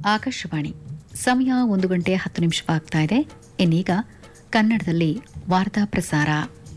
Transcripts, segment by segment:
ಆಕಾಶವಾಣಿ ಸಮಯ ಒಂದು ಗಂಟೆ ಹತ್ತು ನಿಮಿಷವಾಗ್ತಾ ಇದೆ ಇನ್ನೀಗ ಕನ್ನಡದಲ್ಲಿ ವಾರ್ತಾ ಪ್ರಸಾರ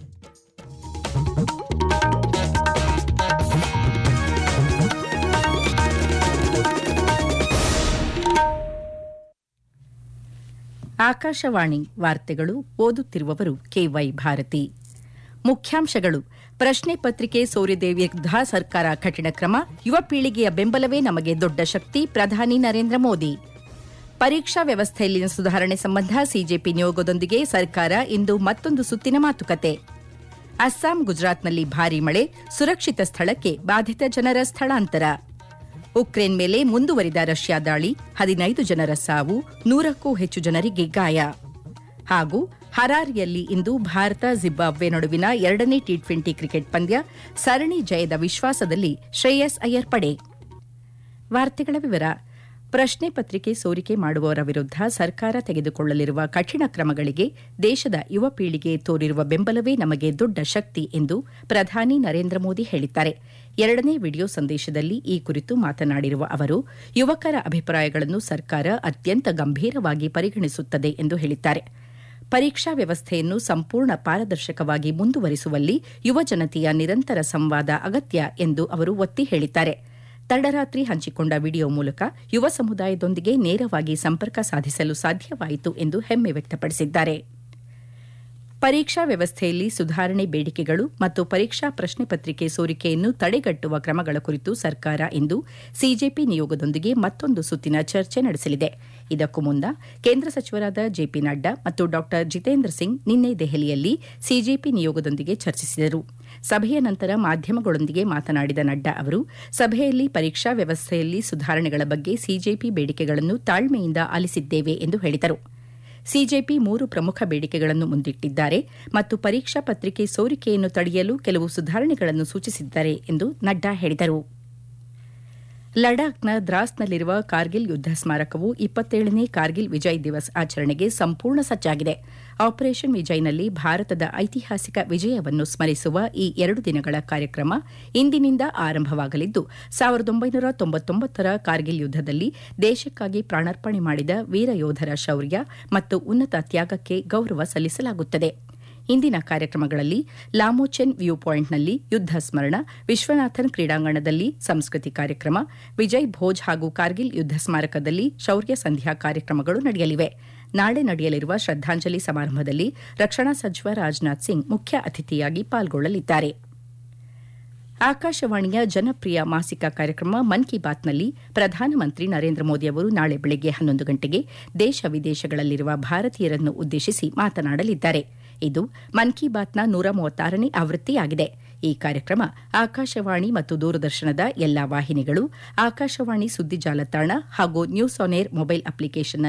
ಆಕಾಶವಾಣಿ ವಾರ್ತೆಗಳು ಓದುತ್ತಿರುವವರು ಕೆವೈ ಭಾರತಿ ಮುಖ್ಯಾಂಶಗಳು ಪ್ರಶ್ನೆ ಪತ್ರಿಕೆ ಸೋರಿದೆ ವಿರುದ್ಧ ಸರ್ಕಾರ ಕಠಿಣ ಕ್ರಮ ಯುವ ಪೀಳಿಗೆಯ ಬೆಂಬಲವೇ ನಮಗೆ ದೊಡ್ಡ ಶಕ್ತಿ ಪ್ರಧಾನಿ ನರೇಂದ್ರ ಮೋದಿ ಪರೀಕ್ಷಾ ವ್ಯವಸ್ಥೆಯಲ್ಲಿನ ಸುಧಾರಣೆ ಸಂಬಂಧ ಸಿಜೆಪಿ ನಿಯೋಗದೊಂದಿಗೆ ಸರ್ಕಾರ ಇಂದು ಮತ್ತೊಂದು ಸುತ್ತಿನ ಮಾತುಕತೆ ಅಸ್ಸಾಂ ಗುಜರಾತ್ನಲ್ಲಿ ಭಾರೀ ಮಳೆ ಸುರಕ್ಷಿತ ಸ್ಥಳಕ್ಕೆ ಬಾಧಿತ ಜನರ ಸ್ಥಳಾಂತರ ಉಕ್ರೇನ್ ಮೇಲೆ ಮುಂದುವರಿದ ರಷ್ಯಾ ದಾಳಿ ಹದಿನೈದು ಜನರ ಸಾವು ನೂರಕ್ಕೂ ಹೆಚ್ಚು ಜನರಿಗೆ ಗಾಯ ಹಾಗೂ ಹರಾರಿಯಲ್ಲಿ ಇಂದು ಭಾರತ ಜಿಂಬಾಬ್ವೆ ನಡುವಿನ ಎರಡನೇ ಟಿ ಟ್ವೆಂಟಿ ಕ್ರಿಕೆಟ್ ಪಂದ್ಯ ಸರಣಿ ಜಯದ ವಿಶ್ವಾಸದಲ್ಲಿ ಶ್ರೇಯಸ್ ಅಯ್ಯರ್ ಪಡೆ ವಾರ್ತೆಗಳ ವಿವರ ಪ್ರಶ್ನೆ ಪತ್ರಿಕೆ ಸೋರಿಕೆ ಮಾಡುವವರ ವಿರುದ್ಧ ಸರ್ಕಾರ ತೆಗೆದುಕೊಳ್ಳಲಿರುವ ಕಠಿಣ ಕ್ರಮಗಳಿಗೆ ದೇಶದ ಯುವ ಪೀಳಿಗೆ ತೋರಿರುವ ಬೆಂಬಲವೇ ನಮಗೆ ದೊಡ್ಡ ಶಕ್ತಿ ಎಂದು ಪ್ರಧಾನಿ ನರೇಂದ್ರ ಮೋದಿ ಹೇಳಿದ್ದಾರೆ ಎರಡನೇ ವಿಡಿಯೋ ಸಂದೇಶದಲ್ಲಿ ಈ ಕುರಿತು ಮಾತನಾಡಿರುವ ಅವರು ಯುವಕರ ಅಭಿಪ್ರಾಯಗಳನ್ನು ಸರ್ಕಾರ ಅತ್ಯಂತ ಗಂಭೀರವಾಗಿ ಪರಿಗಣಿಸುತ್ತದೆ ಎಂದು ಹೇಳಿದ್ದಾರೆ ಪರೀಕ್ಷಾ ವ್ಯವಸ್ಥೆಯನ್ನು ಸಂಪೂರ್ಣ ಪಾರದರ್ಶಕವಾಗಿ ಮುಂದುವರಿಸುವಲ್ಲಿ ಯುವ ಜನತೆಯ ನಿರಂತರ ಸಂವಾದ ಅಗತ್ಯ ಎಂದು ಅವರು ಒತ್ತಿ ಹೇಳಿದ್ದಾರೆ ತಡರಾತ್ರಿ ಹಂಚಿಕೊಂಡ ವಿಡಿಯೋ ಮೂಲಕ ಯುವ ಸಮುದಾಯದೊಂದಿಗೆ ನೇರವಾಗಿ ಸಂಪರ್ಕ ಸಾಧಿಸಲು ಸಾಧ್ಯವಾಯಿತು ಎಂದು ಹೆಮ್ಮೆ ವ್ಯಕ್ತಪಡಿಸಿದ್ದಾರೆ ಪರೀಕ್ಷಾ ವ್ಯವಸ್ಥೆಯಲ್ಲಿ ಸುಧಾರಣೆ ಬೇಡಿಕೆಗಳು ಮತ್ತು ಪರೀಕ್ಷಾ ಪ್ರಶ್ನೆ ಪತ್ರಿಕೆ ಸೋರಿಕೆಯನ್ನು ತಡೆಗಟ್ಟುವ ಕ್ರಮಗಳ ಕುರಿತು ಸರ್ಕಾರ ಇಂದು ಸಿಜೆಪಿ ನಿಯೋಗದೊಂದಿಗೆ ಮತ್ತೊಂದು ಸುತ್ತಿನ ಚರ್ಚೆ ನಡೆಸಲಿದೆ ಇದಕ್ಕೂ ಮುನ್ನ ಕೇಂದ್ರ ಸಚಿವರಾದ ಜೆಪಿ ನಡ್ಡಾ ಮತ್ತು ಡಾ ಜಿತೇಂದ್ರ ಸಿಂಗ್ ನಿನ್ನೆ ದೆಹಲಿಯಲ್ಲಿ ಸಿಜೆಪಿ ನಿಯೋಗದೊಂದಿಗೆ ಚರ್ಚಿಸಿದರು ಸಭೆಯ ನಂತರ ಮಾಧ್ಯಮಗಳೊಂದಿಗೆ ಮಾತನಾಡಿದ ನಡ್ಡಾ ಅವರು ಸಭೆಯಲ್ಲಿ ಪರೀಕ್ಷಾ ವ್ಯವಸ್ಥೆಯಲ್ಲಿ ಸುಧಾರಣೆಗಳ ಬಗ್ಗೆ ಸಿಜೆಪಿ ಬೇಡಿಕೆಗಳನ್ನು ತಾಳ್ಮೆಯಿಂದ ಆಲಿಸಿದ್ದೇವೆ ಎಂದು ಹೇಳಿದರು ಸಿಜೆಪಿ ಮೂರು ಪ್ರಮುಖ ಬೇಡಿಕೆಗಳನ್ನು ಮುಂದಿಟ್ಟಿದ್ದಾರೆ ಮತ್ತು ಪರೀಕ್ಷಾ ಪತ್ರಿಕೆ ಸೋರಿಕೆಯನ್ನು ತಡೆಯಲು ಕೆಲವು ಸುಧಾರಣೆಗಳನ್ನು ಸೂಚಿಸಿದ್ದಾರೆ ಎಂದು ನಡ್ಡಾ ಹೇಳಿದರು ಲಡಾಖ್ನ ದ್ರಾಸ್ನಲ್ಲಿರುವ ಕಾರ್ಗಿಲ್ ಯುದ್ದ ಸ್ಮಾರಕವು ಇಪ್ಪತ್ತೇಳನೇ ಕಾರ್ಗಿಲ್ ವಿಜಯ್ ದಿವಸ್ ಆಚರಣೆಗೆ ಸಂಪೂರ್ಣ ಸಜ್ಜಾಗಿದೆ ಆಪರೇಷನ್ ವಿಜಯ್ನಲ್ಲಿ ಭಾರತದ ಐತಿಹಾಸಿಕ ವಿಜಯವನ್ನು ಸ್ಮರಿಸುವ ಈ ಎರಡು ದಿನಗಳ ಕಾರ್ಯಕ್ರಮ ಇಂದಿನಿಂದ ಆರಂಭವಾಗಲಿದ್ದು ಸಾವಿರದ ಒಂಬೈನೂರ ತೊಂಬತ್ತೊಂಬತ್ತರ ಕಾರ್ಗಿಲ್ ಯುದ್ದದಲ್ಲಿ ದೇಶಕ್ಕಾಗಿ ಪ್ರಾಣಾರ್ಪಣೆ ಮಾಡಿದ ವೀರ ಯೋಧರ ಶೌರ್ಯ ಮತ್ತು ಉನ್ನತ ತ್ಯಾಗಕ್ಕೆ ಗೌರವ ಸಲ್ಲಿಸಲಾಗುತ್ತದೆ ಇಂದಿನ ಕಾರ್ಯಕ್ರಮಗಳಲ್ಲಿ ಲಾಮೋಚೆನ್ ವ್ಯೂ ಪಾಯಿಂಟ್ನಲ್ಲಿ ಯುದ್ದ ಸ್ಮರಣ ವಿಶ್ವನಾಥನ್ ಕ್ರೀಡಾಂಗಣದಲ್ಲಿ ಸಂಸ್ಕೃತಿ ಕಾರ್ಯಕ್ರಮ ವಿಜಯ್ ಭೋಜ್ ಹಾಗೂ ಕಾರ್ಗಿಲ್ ಯುದ್ದ ಸ್ಮಾರಕದಲ್ಲಿ ಶೌರ್ಯ ಸಂಧ್ಯಾ ಕಾರ್ಯಕ್ರಮಗಳು ನಡೆಯಲಿವೆ ನಾಳೆ ನಡೆಯಲಿರುವ ಶ್ರದ್ದಾಂಜಲಿ ಸಮಾರಂಭದಲ್ಲಿ ರಕ್ಷಣಾ ಸಚಿವ ರಾಜನಾಥ್ ಸಿಂಗ್ ಮುಖ್ಯ ಅತಿಥಿಯಾಗಿ ಪಾಲ್ಗೊಳ್ಳಲಿದ್ದಾರೆ ಆಕಾಶವಾಣಿಯ ಜನಪ್ರಿಯ ಮಾಸಿಕ ಕಾರ್ಯಕ್ರಮ ಮನ್ ಕಿ ಬಾತ್ನಲ್ಲಿ ಪ್ರಧಾನಮಂತ್ರಿ ನರೇಂದ್ರ ಮೋದಿ ಅವರು ನಾಳೆ ಬೆಳಗ್ಗೆ ಹನ್ನೊಂದು ಗಂಟೆಗೆ ದೇಶ ವಿದೇಶಗಳಲ್ಲಿರುವ ಭಾರತೀಯರನ್ನು ಉದ್ದೇಶಿಸಿ ಮಾತನಾಡಲಿದ್ದಾರೆ ಇದು ಮನ್ ಕಿ ಬಾತ್ನ ನೂರ ಮೂವತ್ತಾರನೇ ಆವೃತ್ತಿಯಾಗಿದೆ ಈ ಕಾರ್ಯಕ್ರಮ ಆಕಾಶವಾಣಿ ಮತ್ತು ದೂರದರ್ಶನದ ಎಲ್ಲಾ ವಾಹಿನಿಗಳು ಆಕಾಶವಾಣಿ ಸುದ್ದಿ ಜಾಲತಾಣ ಹಾಗೂ ನ್ಯೂಸ್ ಆನ್ ಏರ್ ಮೊಬೈಲ್ ಅಪ್ಲಿಕೇಶನ್ನ